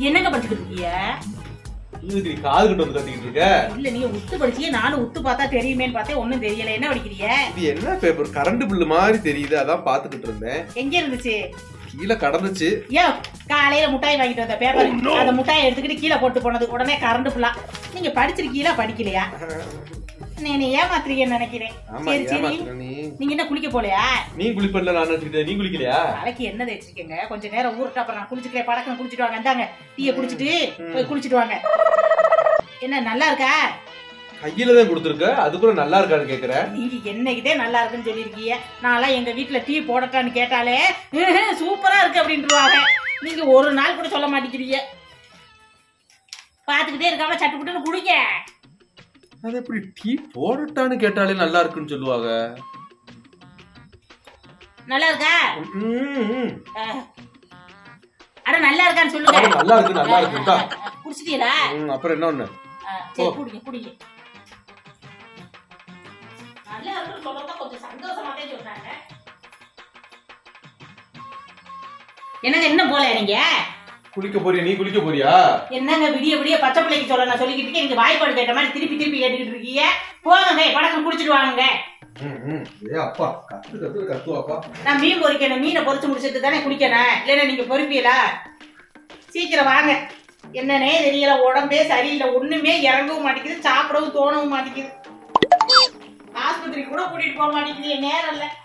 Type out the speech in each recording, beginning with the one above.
என்னங்க படிச்சுக்கிட்டு இருக்கீங்க இதுக்கு நீ காது கிட்ட வந்து கத்திக்கிட்டு இருக்க இல்ல நீங்க உத்து படிச்சியே நானும் உத்து பார்த்தா தெரியுமேன்னு பார்த்தேன் ஒண்ணும் தெரியல என்ன படிக்கிறீங்க இது என்ன பேப்பர் கரண்ட் பில்லு மாதிரி தெரியுது அதான் பாத்துக்கிட்டு இருந்தேன் எங்க இருந்துச்சு கீழே கடந்துச்சு யோ காலையில முட்டாய் வாங்கிட்டு வந்த பேப்பர் அந்த முட்டாயை எடுத்துக்கிட்டு கீழே போட்டு போனது உடனே கரண்ட் ஃபுல்லா நீங்க படிச்சிருக்கீங்களா படிக்கலையா நீ ஏமாத்துறீங்கன்னு நினைக்கிறேன் ஆமா சரி சரி ஏமாத்துற நீ நீங்க என்ன குளிக்க போலையா நீ குளிப்பல நான் நினைச்சுக்கிட்டேன் நீ குளிக்கலையா தலைக்கு என்ன தேய்ச்சிருக்கீங்க கொஞ்ச நேரம் ஊருட்டு அப்புறம் நான் குளிச்சுக்கிறேன் படக்கம் குளிச்சுட்டு வாங்க இந்தாங்க டீயை குடிச்சிட்டு போய் குளிச்சுட்டு வாங்க என்ன நல்லா இருக்கா கையில தான் கொடுத்துருக்க அதுக்குள்ள நல்லா இருக்கான்னு கேக்குற நீங்க என்னைக்கிட்டே நல்லா இருக்குன்னு சொல்லியிருக்கீங்க நான்லாம் எங்க வீட்டுல டீ போடட்டான்னு கேட்டாலே "ம்ஹும், சூப்பரா இருக்கு அப்படின்ட்டுருவாங்க நீங்க ஒரு நாள் கூட சொல்ல மாட்டேங்கிறீங்க பாத்துக்கிட்டே இருக்காம சட்டுப்புட்டுன்னு குடிங்க அது எப்படி டீ போடட்டான்னு கேட்டாலே நல்லா இருக்குன்னு சொல்லுவாங்க நல்லா இருக்கா ம், ம். அஹ். அட நல்லா இருக்கான்னு சொல்லுங்க அது நல்லா இருக்கு நல்லா இருக்குக்கா குடிச்சிட்டீங்களா ம், அப்புறம் என்ன ஒண்ணு அஹ், சரி குடிங்க குடிங்க நல்லா இருக்குன்னு சொல்றத கொஞ்சம் சந்தோஷமாவே சொல்றாங்க என்னங்க என்ன போல நீங்க குளிக்க போறியா நீ குளிக்க போறியா என்னங்க விடிய விடிய பச்சை பிள்ளைக்கு சொல்ல நான் சொல்லிக்கிட்டு இருக்கேன் நீங்க வாய்ப்பாடு கேட்ட மாதிரி திருப்பி திருப்பி கேட்டுக்கிட்டு இருக்கீங்க போங்க படக்கம் குடிச்சிட்டு வாங்க ம், ம். ஏ அப்பா கத்து கத்து கத்துவாப்பா நான் மீன் பொரிக்கணும் மீனை பொரிச்சு முடிச்சிட்டு தானே குடிக்கணும் இல்லைன்னா நீங்க பொறுப்பீங்களா சீக்கிரம் வாங்க என்னன்னே தெரியல உடம்பே சரியில்லை ஒண்ணுமே இறங்கவும் மாட்டேங்குது சாப்பிடவும் தோணவும் மாட்டேங்குது ஆஸ்பத்திரி கூட கூட்டிட்டு போக மாட்டேங்குது நேரம் இல்ல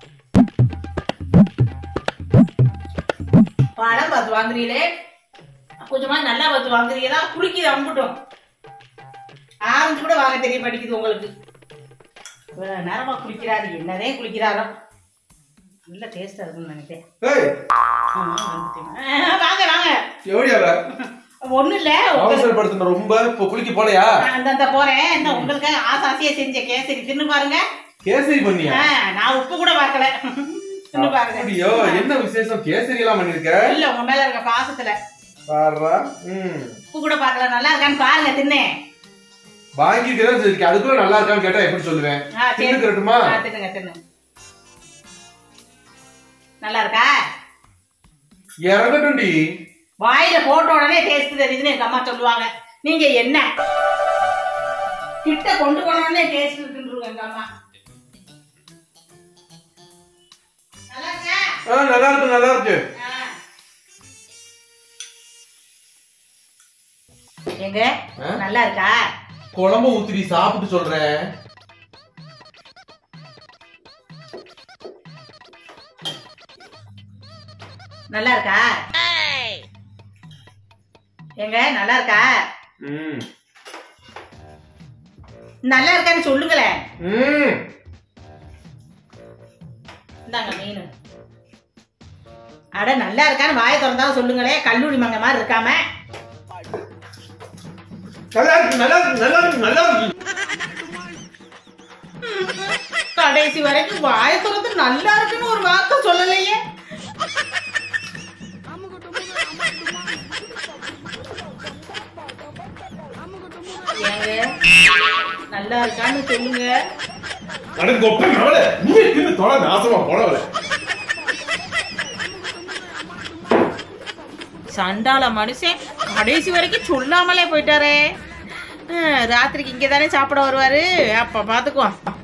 படம் பார்த்து வாங்குறீங்களே கொஞ்சமா நல்லா பார்த்து வாங்குறீங்களா குளிக்குது அம்புட்டும் ஆரஞ்சு கூட வாங்க தெரிய மாட்டேங்குது உங்களுக்கு இவ்வளவு நேரமா குளிக்கிறாரு என்னதே குளிக்கிறாரோ நல்ல டேஸ்டா இருக்கும்னு நினைக்கிறேன் ஏய் ஆ, வந்துட்டேன். ஆ, வாங்க வாங்க எப்படி அவ ஒண்ணும் இல்ல உங்களுக்கு அவசரப்படுத்தின ரொம்ப இப்ப குளிக்க போலையா நான் அந்த அந்த போறேன் இந்த உங்களுக்கு ஆசை ஆசையா செஞ்ச கேசரி தின்னு பாருங்க கேசரி பண்ணியா ஆ, நான் உப்பு கூட பார்க்கல தின்னு பாருங்க அப்படியோ என்ன விசேஷம் கேசரி எல்லாம் பண்ணிருக்க இல்ல உங்க மேல இருக்க பாசத்துல பாடுறா ம் உப்பு கூட பார்க்கல நல்லா இருக்கான்னு பாருங்க தின்னு வாங்கிட்டு சரி அதுக்குள்ள நல்லா இருக்கான்னு கேட்டா எப்படி சொல்லுவேன் ஆ, சரி. தின்னுக்கிறட்டுமா ஆ, தின்னுங்க தின்னு நல்லா இருக்கா இறங்கட்டும்டி வாயில போட்ட உடனே டேஸ்ட் தெரியுதுன்னு எங்க அம்மா சொல்லுவாங்க நீங்க என்ன கிட்ட கொண்டு போன உடனே டேஸ்ட் இருக்குன்னு எங்க அம்மா நல்லா இருக்கா? ஆ நல்லா இருக்கு நல்லா இருக்கு ஆ. எங்க ஆ? நல்லா இருக்கா குழம்பு ஊத்திரி சாப்பிட்டு சொல்றேன் நல்லா இருக்கா எங்க நல்லா இருக்கா ம் நல்லா இருக்கான்னு சொல்லுங்களேன் ம் இந்தாங்க மீன் அட நல்லா இருக்கான்னு வாயை திறந்தாலும் சொல்லுங்களேன் கல்லூரி மங்க மாதிரி இருக்காம நல்லா இருக்கு நல்லா இருக்கு நல்லா இருக்கு நல்லா இருக்கு கடைசி வரைக்கும் வாயை திறந்து நல்லா இருக்குன்னு ஒரு வார்த்தை சொல்லலையே ஏங்க நல்லா இருக்கான்னு சொல்லுங்க அடக்கு கொப்பை அவள நீ தின்னு தொலை நாசமா போனவள சண்டால மனுஷன் கடைசி வரைக்கும் சொல்லாமலே போயிட்டாரே ஹம், ராத்திரிக்கு இங்கே தானே சாப்பிட வருவாரு அப்ப பாத்துக்குவோம்